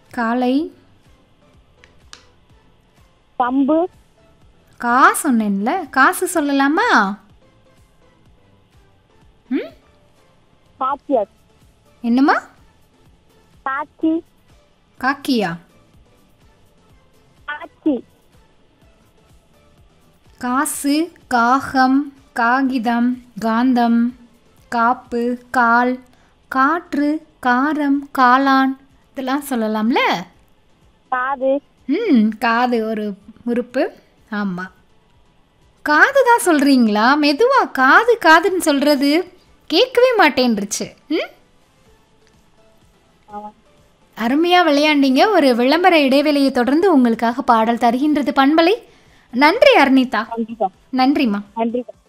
காலை கம்பு கா சொன்னேன்ல காசு சொல்லலாமா ம் காட்சியர் என்னம்மா காட்சி காக்கியா காட்சி காசு காகம் காகிதம் காந்தம் காப்பு கால் காற்று காரம் காளான் இதெல்லாம் சொல்லலாம்ல காது ம் காது ஒரு உறுப்பு ஆமாம் காது தான் சொல்கிறீங்களா மெதுவா காது காதுன்னு சொல்கிறது கேட்கவே மாட்டேன்ருச்சு ம் ஆமா. அருமையாக விளையாண்டீங்க ஒரு விளம்பர இடைவெளியை தொடர்ந்து உங்களுக்காக பாடல் தருகின்றது பண்பலை நன்றி அர்னிதா நன்றிக்கா நன்றிம்மா நன்றிக்கா